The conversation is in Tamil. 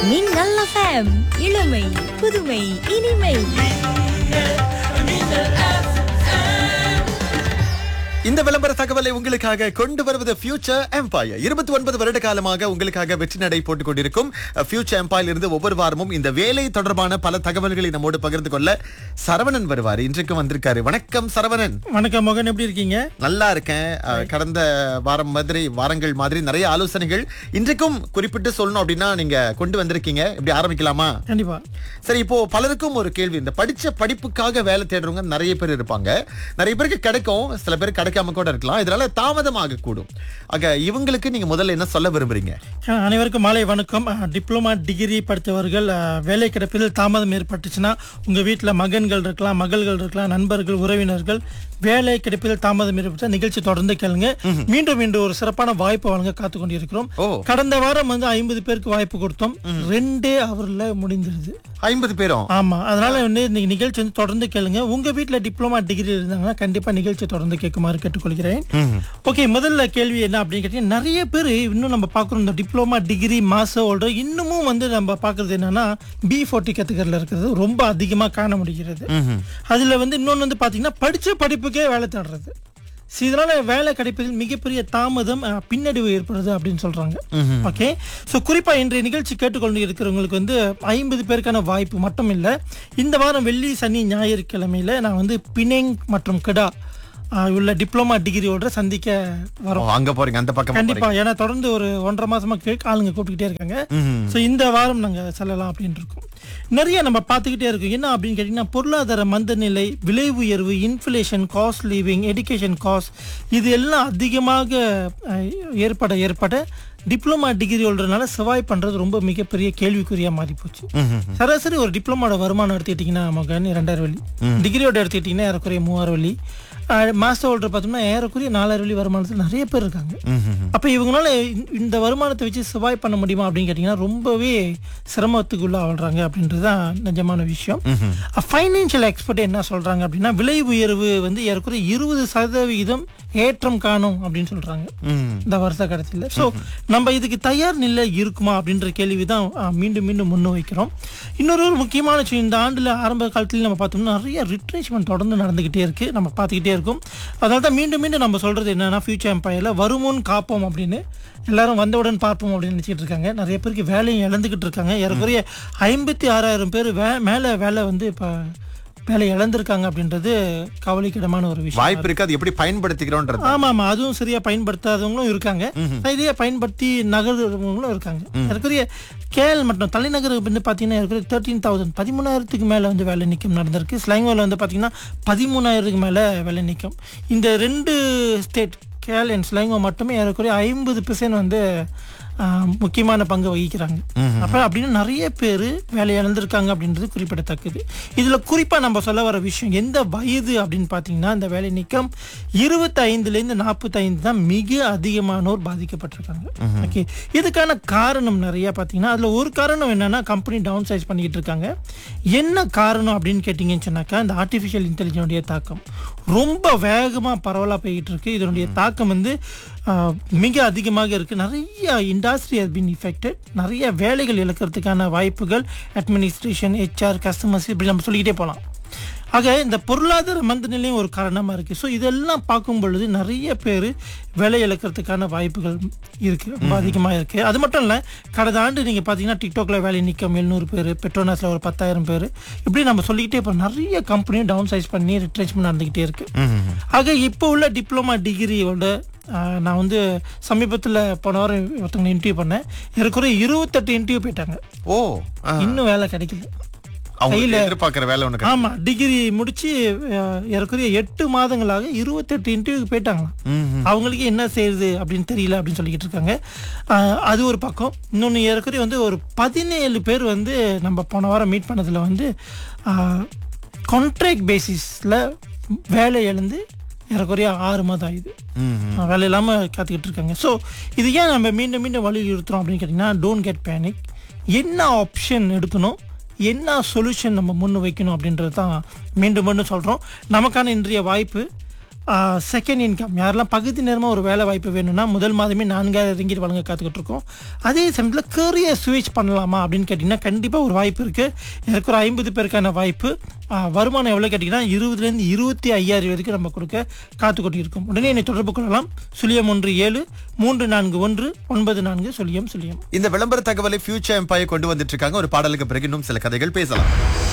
மின்னல் FM இளமை புதுமை இனிமை இந்த விளம்பர தகவலை உங்களுக்காக கொண்டு வருவது ஃபியூச்சர் எம்பையர் இருபத்தி ஒன்பது வருட காலமாக உங்களுக்காக வெற்றி நடை போட்டுக் கொண்டிருக்கும் ஃபியூச்சர் எம்பையர் இருந்து ஒவ்வொரு வாரமும் இந்த வேலை தொடர்பான பல தகவல்களை நம்மோடு பகிர்ந்து கொள்ள சரவணன் வருவார் இன்றைக்கு வந்திருக்காரு வணக்கம் சரவணன் வணக்கம் மகன் எப்படி இருக்கீங்க நல்லா இருக்கேன் அஹ், கடந்த வாரம் மாதிரி வாரங்கள் மாதிரி நிறைய ஆலோசனைகள் இன்றைக்கும் குறிப்பிட்டு சொல்லணும் அப்படின்னா நீங்க கொண்டு வந்திருக்கீங்க இப்படி ஆரம்பிக்கலாமா கண்டிப்பா சரி இப்போ பலருக்கும் ஒரு கேள்வி இந்த படிச்ச படிப்புக்காக வேலை தேடுறவங்க நிறைய பேர் இருப்பாங்க நிறைய பேருக்கு கிடைக்கும் சில பேர் கிடைக்காம கூட இருக்கலாம் இதனால தாமதமாக கூடும் ஆக இவங்களுக்கு நீங்க முதல்ல என்ன சொல்ல விரும்புறீங்க அஹ் அனைவருக்கும் மாலை வணக்கம் அஹ் டிப்ளமா டிகிரி படித்தவர்கள் அஹ், வேலை கிடைப்பதில் தாமதம் ஏற்பட்டுச்சுன்னா உங்க வீட்டில் மகன்கள் இருக்கலாம் மகள்கள் இருக்கலாம் நண்பர்கள் உறவினர்கள் வேலை கிடைப்பதில் தாமதம் ஏற்பட்ட நிகழ்ச்சி தொடர்ந்து கேளுங்க மீண்டும் மீண்டும் ஒரு சிறப்பான வாய்ப்பு வழங்க காத்து கொண்டிருக்கிறோம் ஓ. கடந்த வாரம் வந்து ஐம்பது பேருக்கு வாய்ப்பு கொடுத்தோம் ரெண்டே அவர்ல முடிஞ்சிருது ஐம்பது பேரும் ஆமா அதனால வந்து இன்னைக்கு நிகழ்ச்சி வந்து தொடர்ந்து கேளுங்க உங்க வீட்ல டிப்ளமா டிகிரி இருந்தாங்கன்னா கண்டிப்பா நிகழ்ச்சி தொடர்ந்து கேட்குமாறு கேட்டுக்கொள்கிறேன் ஓகே முதல்ல கேள்வி என்ன அப்படின்னு கேட்டீங்கன்னா நிறைய பேர் இன்னும் நம்ம பார்க்குறோம் இந்த டிப்ளமா டிகிரி மாஸ்டர் ஹோல்டர் இன்னமும் வந்து நம்ம பார்க்கறது என்னன்னா பி ஃபோர்ட்டி கேட்டகரியில் இருக்கிறது ரொம்ப அதிகமா காண முடிகிறது அதுல வந்து இன்னொன்று வந்து பாத்தீங்கன்னா படிச்ச படிப்புக்கே வேலை தேடுறது So, இதனால வேலை கிடைப்பதில் மிகப்பெரிய தாமதம் அஹ், பின்னடைவு ஏற்படுது அப்படின்னு சொல்றாங்க ஓகே ஸோ குறிப்பா இன்றைய நிகழ்ச்சி கேட்டுக்கொண்டு இருக்கிறவங்களுக்கு வந்து ஐம்பது பேருக்கான வாய்ப்பு மட்டும் இல்லை இந்த வாரம் வெள்ளி சனி ஞாயிற்றுக்கிழமையில நான் வந்து பினெங் மற்றும் கிடா அஹ், உள்ள டிப்ளமா டிகிரியோட சந்திக்க ஓ, வரோம் அங்க போறீங்க அந்த பக்கம் கண்டிப்பா ஏன்னா தொடர்ந்து ஒரு ஒன்றரை மாசமா கேட்க ஆளுங்க கூப்பிட்டுக்கிட்டே இருக்காங்க ஸோ இந்த வாரம் நாங்க செல்லலாம் அப்படின்னு இருக்கோம் நிறைய நம்ம பார்த்துக்கிட்டே இருக்கோம் என்ன அப்படின்னு கேட்டிங்கன்னா பொருளாதார மந்தநிலை விலை உயர்வு inflation cost living education cost இது எல்லாம் அதிகமாக அஹ், ஏற்பட ஏற்பட டிப்ளமா டிகிரி ஹோல்டர்னால சர்வாய் பண்றது ரொம்ப மிகப்பெரிய கேள்விக்குறியா மாறி போச்சு சராசரி ஒரு டிப்ளமோட வருமானம் எடுத்துக்கிட்டிங்கன்னா மகன் இரண்டாயிரம் வெள்ளி டிகிரியோட எடுத்துக்கிட்டிங்கன்னா ஏறக்குறைய மூவாயிரம் வெள்ளி மாஸ்டர் ஹோல்டர் பார்த்தோம்னா ஏறக்குறைய நாலாயிரம் வெள்ளி வருமானத்தில் நிறைய பேர் இருக்காங்க அப்ப இவங்களால இந்த- இந்த வருமானத்தை வச்சு சர்வாய் பண்ண முடியுமா அப்படின்னு கேட்டிங்கன்னா ரொம்பவே சிரமத்துக்குள்ள ஆள்றாங்க அப்படின்றது தான் நிஜமான விஷயம் ஃபைனான்சியல் எக்ஸ்பர்ட் என்ன சொல்றாங்க அப்படின்னா விலை உயர்வு வந்து ஏறக்குறைய இருபது சதவிகிதம் ஏற்றம் காணும் அப்படின்னு சொல்றாங்க இந்த வருஷ கடைசியில் ஸோ நம்ம இதுக்கு தயார் நிலை இருக்குமா அப்படின்ற கேள்வி தான் மீண்டும் மீண்டும் முன்ன வைக்கிறோம் இன்னொரு ஒரு முக்கியமான விஷயம் இந்த ஆண்டில் ஆரம்ப காலத்தில் நம்ம பார்த்தோம்னா நிறைய ரிட்ரேஷ்மெண்ட் தொடர்ந்து நடந்துக்கிட்டே இருக்கு நம்ம பார்த்துக்கிட்டே இருக்கோம் அதனால தான் மீண்டும் மீண்டும் நம்ம சொல்றது என்னன்னா ஃபியூச்சர் எம்பையரில் வருமுன் காப்போம் அப்படின்னு எல்லாரும் வந்தவுடன் பார்ப்போம் அப்படின்னு நினச்சிட்டு இருக்காங்க நிறைய பேருக்கு வேலையும் இழந்துக்கிட்டு இருக்காங்க ஏறக்குறைய ஐம்பத்தி ஆறாயிரம் பேர் வே மேலே வேலை வந்து இப்போ வேலை இழந்திருக்காங்க அப்படின்றது கவலைக்கிடமான ஒரு விஷயம் வாய்ப்பு இருக்கு அது எப்படி பயன்படுத்திக்கிறோன்றது ஆமா ஆமா அதுவும் சரியா பயன்படுத்தாதவங்களும் இருக்காங்க இதையே பயன்படுத்தி நகர்றவங்களும் இருக்காங்க இருக்கிற கேஎல் மற்றும் தலைநகர் வந்து பாத்தீங்கன்னா இருக்கிற தேர்ட்டீன் தௌசண்ட் பதிமூணாயிரத்துக்கு மேல வந்து வேலை நீக்கம் நடந்திருக்கு ஸ்லைங்கோல வந்து பாத்தீங்கன்னா பதிமூணாயிரத்துக்கு மேல வேலை நீக்கம் இந்த ரெண்டு ஸ்டேட் கேஎல் அண்ட் ஸ்லைங்கோ மட்டுமே ஏறக்குறைய ஐம்பது பெர்சன்ட் வந்து ஆஹ், முக்கியமான பங்கு வகிக்கிறாங்க அப்ப அப்படின்னு நிறைய பேர் வேலை இழந்திருக்காங்க அப்படின்றது குறிப்பிடத்தக்கது இதுல குறிப்பா நம்ம சொல்ல வர விஷயம் எந்த வயது அப்படின்னு பாத்தீங்கன்னா இந்த வேலை நீக்கம் இருபத்தி ஐந்துல இருந்து நாற்பத்தி ஐந்து தான் மிக அதிகமானோர் பாதிக்கப்பட்டிருக்காங்க ஓகே இதுக்கான காரணம் நிறைய பாத்தீங்கன்னா அதுல ஒரு காரணம் என்னன்னா கம்பெனி டவுன் சைஸ் பண்ணிட்டு இருக்காங்க என்ன காரணம் அப்படின்னு கேட்டீங்கன்னு சொன்னாக்கா இந்த ஆர்டிஃபிஷியல் இன்டெலிஜென்ஸுடைய தாக்கம் ரொம்ப வேகமா பரவலா போய்கிட்டு இருக்கு இதனுடைய தாக்கம் வந்து ஆஹ், மிக அதிகமாக இருக்கு நிறைய இண்டஸ்ட்ரி has been affected நிறைய வேலைகள் இழக்கிறதுக்கான வாய்ப்புகள் அட்மினிஸ்ட்ரேஷன் ஹெச்ஆர் கஸ்டமர்ஸ் இப்படி நம்ம சொல்லிக்கிட்டே போகலாம் ஆக இந்த பொருளாதார மந்தநிலையும் ஒரு காரணமா இருக்கு ஸோ இதெல்லாம் பார்க்கும் பொழுது நிறைய பேர் வேலை இழக்கிறதுக்கான வாய்ப்புகள் இருக்கு ரொம்ப அதிகமாக இருக்கு அது மட்டும் இல்லை கடந்த ஆண்டு நீங்க பார்த்தீங்கன்னா டிக்டாக்ல வேலை நிற்கும் எழுநூறு பேர் பெட்ரோனாஸ்ல ஒரு பத்தாயிரம் பேர் இப்படி நம்ம சொல்லிக்கிட்டே இப்போ நிறைய கம்பெனியும் டவுன் சைஸ் பண்ணி ரிட்ரேச்மெண்ட் நடந்துகிட்டே இருக்கு ஆக இப்போ உள்ள டிப்ளமா டிகிரியோட ஆஹ், நான் வந்து சமீபத்தில் போன வாரம் ஒருத்தவங்க இன்டர்வியூ பண்ணேன் ஏறக்குறைய இருபத்தெட்டு இன்டர்வியூ போயிட்டாங்க ஓ ஆ, இன்னும் வேலை கிடைக்கல அவங்க எதிர்பார்க்கிற வேலை ஒண்ணு ஆமா டிகிரி முடிச்சு அஹ், ஏறக்குறைய எட்டு மாதங்களாக இருபத்தெட்டு இன்டர்வியூக்கு போயிட்டாங்களாம் அவங்களுக்கு என்ன செய்யுது அப்படின்னு தெரியல அப்படின்னு சொல்லிக்கிட்டு இருக்காங்க அஹ், அது ஒரு பக்கம் இன்னொன்று ஏறக்குறைய வந்து ஒரு பதினேழு பேர் வந்து நம்ம போன வாரம் மீட் பண்ணதுல வந்து கான்ட்ராக்ட் பேசிஸில் வேலை இழந்து ஏறக்குறைய ஆறு மாதம் ஆகுது அஹ், வேலை இல்லாமல் காத்துக்கிட்டு இருக்காங்க ஸோ இது ஏன் நம்ம மீண்டும் மீண்டும் வலியுறுத்துறோம் அப்படின்னு கேட்டிங்கன்னா டோன்ட் கெட் பேனிக் என்ன ஆப்ஷன் எடுக்கணும் என்ன சொல்யூஷன் நம்ம முன் வைக்கணும் அப்படின்றது தான் மீண்டும் மீண்டும் சொல்கிறோம் நமக்கான இன்றைய வாய்ப்பு செகண்ட் இன்கம் யாரெல்லாம் பகுதி நேரமாக ஒரு வேலை வாய்ப்பு வேணும்னா முதல் மாதமே நான்காயிரம் ரிங்கிட் வழங்க காத்துக்கிட்டு இருக்கோம் அதே சமயத்தில் கேரியர் ஸ்விட்ச் பண்ணலாமா அப்படின்னு கேட்டிங்கன்னா கண்டிப்பாக ஒரு வாய்ப்பு இருக்குது எனக்கு ஒரு ஐம்பது பேருக்கான வாய்ப்பு ஆ, வருமானம் எவ்வளோ கேட்டிங்கன்னா இருபதுலேருந்து இருபத்தி ஐயாயிரம் வரைக்கும் நம்ம கொடுக்க காத்துக்கொண்டு இருக்கோம் உடனே என்னை தொடர்பு கொள்ளலாம் சுழியம் ஒன்று ஏழு மூன்று நான்கு ஒன்று ஒன்பது நான்கு சுழியம் சுழியம் இந்த விளம்பர தகவலை ஃபியூச்சர் எம்பையர் கொண்டு வந்துட்டு இருக்காங்க ஒரு பாடலுக்கு பிறகு இன்னும் சில கதைகள் பேசலாம்